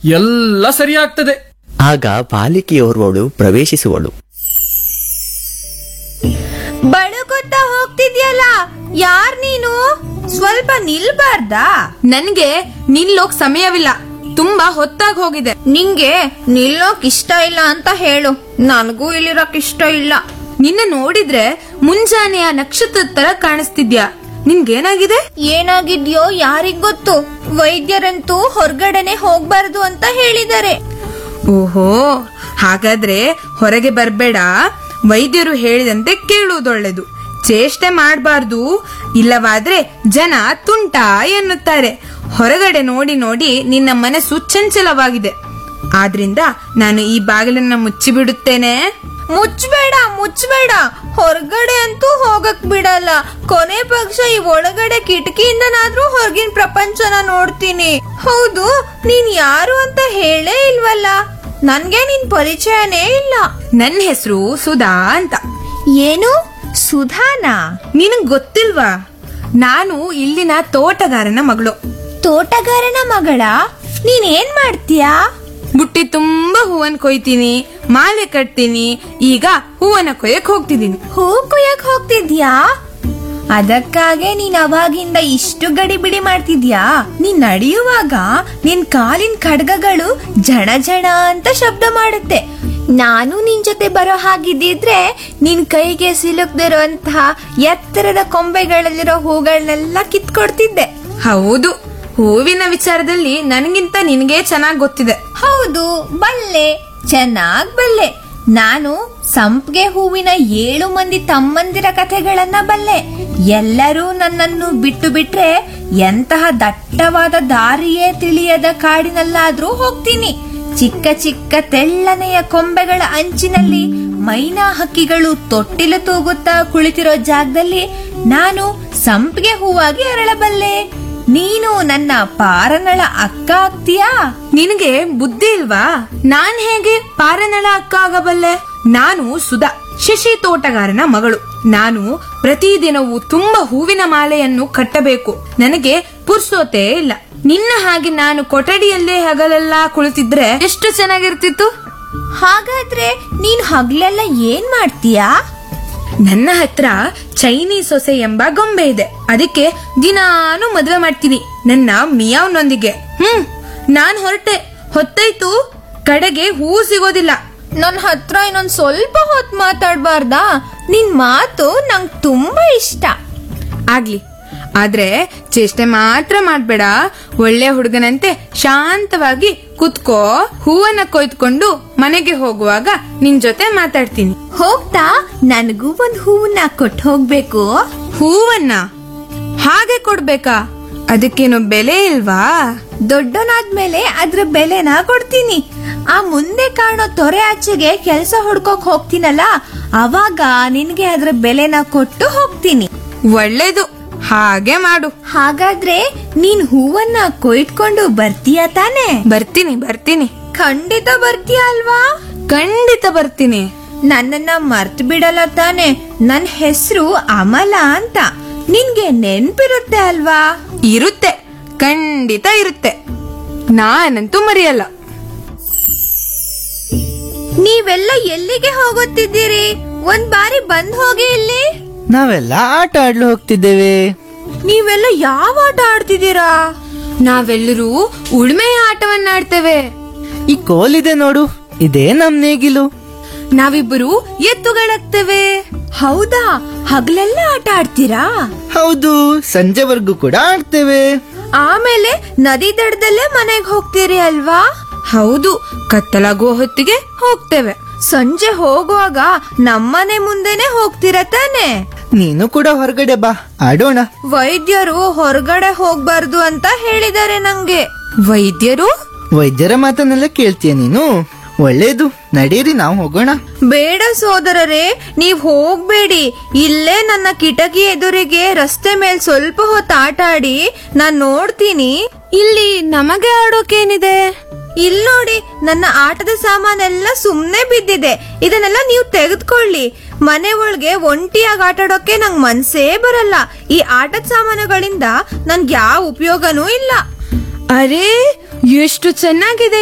ಎಲ್ಲ ಸರಿಯಾಗ್ತದೆ ಆಗ ಬಾಲಿಕೆಯೋರ್ವಳು ಪ್ರವೇಶಿಸುವಳು ಬಳಗುತ್ತಾ ಹೋಗ್ತಿದ್ಯಲ್ಲ ಯಾರ್ ನೀನು ಸ್ವಲ್ಪ ನಿಲ್ಬಾರ್ದಾ ನನ್ಗೆ ನಿಲ್ಲೋಕ್ ಸಮಯವಿಲ್ಲ ತುಂಬಾ ಹೊತ್ತಾಗ್ ಹೋಗಿದೆ ನಿಂಗೆ ನಿಲ್ಲೋಕ್ ಇಷ್ಟ ಇಲ್ಲ ಅಂತ ಹೇಳು ನನಗೂ ಇಲ್ಲಿರೋಕ್ ಇಷ್ಟ ಇಲ್ಲ ನಿನ್ನ ನೋಡಿದ್ರೆ ಮುಂಜಾನೆಯ ನಕ್ಷತ್ರದ ತರ ಕಾಣಿಸ್ತಿದ್ಯಾ ನಿನ್ಗೇನಾಗಿದೆ ಏನಾಗಿದ್ಯೋ ಯಾರಿಗ್ ಗೊತ್ತು ವೈದ್ಯರಂತೂ ಹೊರಗಡೆನೆ ಹೋಗ್ಬಾರ್ದು ಅಂತ ಹೇಳಿದ್ದಾರೆ ಓಹೋ ಹಾಗಾದ್ರೆ ಹೊರಗೆ ಬರ್ಬೇಡ ವೈದ್ಯರು ಹೇಳಿದಂತೆ ಕೇಳುವುದೊಳ್ಳೆದು ಚೇಷ್ಟೆ ಮಾಡಬಾರ್ದು ಇಲ್ಲವಾದ್ರೆ ಜನ ತುಂಟ ಎನ್ನುತ್ತಾರೆ ಹೊರಗಡೆ ನೋಡಿ ನೋಡಿ ನಿನ್ನ ಮನಸ್ಸು ಚಂಚಲವಾಗಿದೆ ಆದ್ರಿಂದ ನಾನು ಈ ಬಾಗಿಲನ್ನ ಮುಚ್ಚಿಬಿಡುತ್ತೇನೆ ಮುಚ್ಬೇಡ ಮುಚ್ಬೇಡ ಹೊರಗಡೆ ಅಂತೂ ಹೋಗಕ್ ಬಿಡಲ್ಲ ಕೊನೆ ಪಕ್ಷ ಈ ಒಳಗಡೆ ಕಿಟಕಿಯಿಂದನಾದ್ರೂ ಹೊರಗಿನ ಪ್ರಪಂಚನ ನೋಡ್ತೀನಿ ಹೌದು ನೀನ್ ಯಾರು ಅಂತ ಹೇಳೇ ಇಲ್ವಲ್ಲ ನನ್ಗೆ ನಿನ್ ಪರಿಚಯನೇ ಇಲ್ಲ ನನ್ನ ಹೆಸರು ಸುಧಾ ಅಂತ ಏನು ಸುಧಾನಾ ನಿನಗ್ ಗೊತ್ತಿಲ್ವಾ ನಾನು ಇಲ್ಲಿನ ತೋಟಗಾರನ ಮಗಳು ತೋಟಗಾರನ ಮಗಳ ನೀನ್ ಏನ್ ಮಾಡ್ತೀಯಾ ಬುಟ್ಟಿ ತುಂಬಾ ಹೂವನ್ ಕೊಯ್ತೀನಿ ಮಾಲೆ ಕಟ್ತೀನಿ ಈಗ ಹೂವನ್ನ ಕೊಯ್ಯಕ್ ಹೋಗ್ತಿದ್ದೀನಿ ಹೂ ಕುಯ್ಯಕ್ ಹೋಗ್ತಿದ್ಯಾ ಅದಕ್ಕಾಗೆ ನೀನ್ ಅವಾಗಿಂದ ಇಷ್ಟು ಗಡಿಬಿಡಿ ಮಾಡ್ತಿದ್ಯಾ ನೀನ್ ನಡೆಯುವಾಗ ನಿನ್ ಕಾಲಿನ ಖಡ್ಗಗಳು ಜಣ ಜಣ ಅಂತ ಶಬ್ದ ಮಾಡುತ್ತೆ ನಾನು ನಿನ್ ಜೊತೆ ಬರೋ ಹಾಗಿದ್ದಿದ್ರೆ ನಿನ್ ಕೈಗೆ ಸಿಲುಕ್ದಿರುವಂತಹ ಎತ್ತರದ ಕೊಂಬೆಗಳಲ್ಲಿರೋ ಹೂಗಳನ್ನೆಲ್ಲ ಕಿತ್ಕೊಡ್ತಿದ್ದೆ ಹೌದು ಹೂವಿನ ವಿಚಾರದಲ್ಲಿ ನನಗಿಂತ ನಿನಗೆ ಚೆನ್ನಾಗ್ ಗೊತ್ತಿದೆ ಹೌದು ಬಲ್ಲೆ ಚೆನ್ನಾಗ್ ಬಲ್ಲೆ ನಾನು ಸಂಪ್ಗೆ ಹೂವಿನ ಏಳು ಮಂದಿ ತಮ್ಮಂದಿರ ಕಥೆಗಳನ್ನ ಬಲ್ಲೆ ಎಲ್ಲರೂ ನನ್ನನ್ನು ಬಿಟ್ಟು ಬಿಟ್ರೆ ಎಂತಹ ದಟ್ಟವಾದ ದಾರಿಯೇ ತಿಳಿಯದ ಕಾಡಿನಲ್ಲಾದ್ರೂ ಹೋಗ್ತೀನಿ ಚಿಕ್ಕ ಚಿಕ್ಕ ತೆಳ್ಳನೆಯ ಕೊಂಬೆಗಳ ಅಂಚಿನಲ್ಲಿ ಮೈನಾ ಹಕ್ಕಿಗಳು ತೊಟ್ಟಿಲು ತೂಗುತ್ತಾ ಕುಳಿತಿರೋ ಜಾಗದಲ್ಲಿ ನಾನು ಸಂಪಿಗೆ ಹೂವಾಗಿ ಅರಳಬಲ್ಲೆ ನೀನು ನನ್ನ ಪಾರನಳ ಅಕ್ಕ ಆಗ್ತೀಯಾ ನಿನಗೆ ಬುದ್ಧಿ ಇಲ್ವಾ ನಾನ್ ಹೇಗೆ ಪಾರನಳ ಅಕ್ಕ ಆಗಬಲ್ಲೆ ನಾನು ಸುಧಾ ಶಶಿ ತೋಟಗಾರನ ಮಗಳು ನಾನು ಪ್ರತಿದಿನವೂ ತುಂಬಾ ಹೂವಿನ ಮಾಲೆಯನ್ನು ಕಟ್ಟಬೇಕು ನನಗೆ ಪುರ್ಸೋತೆ ಇಲ್ಲ ನಿನ್ನ ಹಾಗೆ ನಾನು ಕೊಠಡಿಯಲ್ಲೇ ಹಗಲೆಲ್ಲ ಕುಳಿತಿದ್ರೆ ಎಷ್ಟು ಚೆನ್ನಾಗಿರ್ತಿತ್ತು ಹಾಗಾದ್ರೆ ನೀನ್ ಹಗ್ಲೆಲ್ಲ ಏನ್ ಮಾಡ್ತೀಯಾ ನನ್ನ ಹತ್ರ ಚೈನೀಸ್ ಸೊಸೆ ಎಂಬ ಗೊಂಬೆ ಇದೆ ಅದಕ್ಕೆ ದಿನಾನು ಮದುವೆ ಮಾಡ್ತೀನಿ ನನ್ನ ಮಿಯಾವ್ನೊಂದಿಗೆ ಹ್ಮ್ ನಾನ್ ಹೊರಟೆ ಹೊತ್ತಾಯ್ತು ಕಡೆಗೆ ಹೂ ಸಿಗೋದಿಲ್ಲ ನನ್ ಹತ್ರ ಇನ್ನೊಂದ್ ಸ್ವಲ್ಪ ಹೊತ್ ಮಾತಾಡ್ಬಾರ್ದಾ ನಿನ್ ಮಾತು ನಂಗ್ ತುಂಬಾ ಇಷ್ಟ ಆಗ್ಲಿ ಆದ್ರೆ ಚೇಷ್ಟೆ ಮಾತ್ರ ಮಾಡ್ಬೇಡ ಒಳ್ಳೆ ಹುಡುಗನಂತೆ ಶಾಂತವಾಗಿ ಕುತ್ಕೋ ಹೂವನ್ನ ಕೊಯ್ದುಕೊಂಡು ಮನೆಗೆ ಹೋಗುವಾಗ ನಿನ್ ಜೊತೆ ಮಾತಾಡ್ತೀನಿ ಹೋಗ್ತಾ ನನಗೂ ಒಂದ್ ಹೂವನ್ನ ಕೊಟ್ಟು ಹೋಗ್ಬೇಕು ಹೂವನ್ನ ಹಾಗೆ ಕೊಡ್ಬೇಕಾ ಅದಕ್ಕೇನು ಬೆಲೆ ಇಲ್ವಾ ದೊಡ್ಡನಾದ್ಮೇಲೆ ಅದ್ರ ಬೆಲೆನ ಕೊಡ್ತೀನಿ ಆ ಮುಂದೆ ಕಾಣೋ ತೊರೆ ಆಚೆಗೆ ಕೆಲ್ಸ ಹುಡ್ಕೋಕ್ ಹೋಗ್ತೀನಲ್ಲ ಅವಾಗ ನಿನ್ಗೆ ಅದ್ರ ಬೆಲೆನ ಕೊಟ್ಟು ಹೋಗ್ತೀನಿ ಒಳ್ಳೇದು ಹಾಗೆ ಮಾಡು ಹಾಗಾದ್ರೆ ನೀನ್ ಹೂವನ್ನ ಕೊಯ್ಟ್ಕೊಂಡು ಬರ್ತೀಯ ತಾನೇ ಬರ್ತೀನಿ ಬರ್ತೀನಿ ಖಂಡಿತ ಬರ್ತೀಯ ಅಲ್ವಾ ಖಂಡಿತ ಬರ್ತೀನಿ ನನ್ನನ್ನ ಮರ್ತ್ ಬಿಡಲ್ಲ ತಾನೆ ನನ್ ಹೆಸರು ಅಮಲ ಅಂತ ನಿನ್ಗೆ ನೆನ್ಪಿರುತ್ತೆ ಅಲ್ವಾ ಇರುತ್ತೆ ಖಂಡಿತ ಇರುತ್ತೆ ನಾನಂತೂ ಮರೆಯಲ್ಲ ನೀವೆಲ್ಲ ಎಲ್ಲಿಗೆ ಹೋಗುತ್ತಿದ್ದೀರಿ ಒಂದ್ ಬಾರಿ ಬಂದ್ ಹೋಗಿ ಇಲ್ಲಿ ನಾವೆಲ್ಲ ಆಟ ಆಡ್ಲು ಹೋಗ್ತಿದ್ದೇವೆ ನೀವೆಲ್ಲ ಯಾವ ಆಟ ಆಡ್ತಿದ್ದೀರಾ ನಾವೆಲ್ಲರೂ ಉಳ್ಮೆಯ ಆಟವನ್ನಾಡ್ತೇವೆ ಈ ಕೋಲಿದೆ ನೋಡು ಇದೇ ನಮ್ ನೇಗಿಲು ನಾವಿಬ್ಬರು ಎತ್ತುಗಳಾಗ್ತೇವೆ ಹೌದಾ ಹಗಲೆಲ್ಲ ಆಟ ಆಡ್ತೀರಾ ಹೌದು ಸಂಜೆವರೆಗೂ ಕೂಡ ಆಡ್ತೇವೆ ಆಮೇಲೆ ನದಿ ದಡದಲ್ಲೇ ಮನೆಗ್ ಹೋಗ್ತೀರಿ ಅಲ್ವಾ ಹೌದು ಕತ್ತಲಾಗುವ ಹೊತ್ತಿಗೆ ಹೋಗ್ತೇವೆ ಸಂಜೆ ಹೋಗುವಾಗ ನಮ್ಮನೆ ಮುಂದೆನೆ ಹೋಗ್ತೀರ ತಾನೆ ನೀನು ಕೂಡ ಹೊರಗಡೆ ಬಾ ಆಡೋಣ ವೈದ್ಯರು ಹೊರಗಡೆ ಹೋಗ್ಬಾರ್ದು ಅಂತ ಹೇಳಿದ್ದಾರೆ ನಂಗೆ ವೈದ್ಯರು ವೈದ್ಯರ ಮಾತನ್ನೆಲ್ಲ ಕೇಳ್ತೀಯ ನೀನು ಒಳ್ಳೇದು ನಡೀರಿ ನಾವು ಹೋಗೋಣ ಬೇಡ ಸೋದರರೇ ನೀವ್ ಹೋಗ್ಬೇಡಿ ಇಲ್ಲೇ ನನ್ನ ಕಿಟಕಿ ಎದುರಿಗೆ ರಸ್ತೆ ಮೇಲ್ ಸ್ವಲ್ಪ ಹೊತ್ತು ಆಟ ಆಡಿ ನಾನ್ ನೋಡ್ತೀನಿ ಇಲ್ಲಿ ನಮಗೆ ಆಡೋಕೇನಿದೆ ಇಲ್ ನೋಡಿ ನನ್ನ ಆಟದ ಸಾಮಾನೆಲ್ಲ ಸುಮ್ನೆ ಬಿದ್ದಿದೆ ಇದನ್ನೆಲ್ಲ ನೀವು ತೆಗೆದುಕೊಳ್ಳಿ ಮನೆ ಒಳಗೆ ಒಂಟಿಯಾಗಿ ಆಟ ಆಡೋಕೆ ನಂಗ್ ಮನ್ಸೇ ಬರಲ್ಲ ಈ ಆಟದ ಸಾಮಾನುಗಳಿಂದ ನನ್ಗೆ ಯಾವ ಉಪಯೋಗನೂ ಇಲ್ಲ ಅರೆ ಎಷ್ಟು ಚೆನ್ನಾಗಿದೆ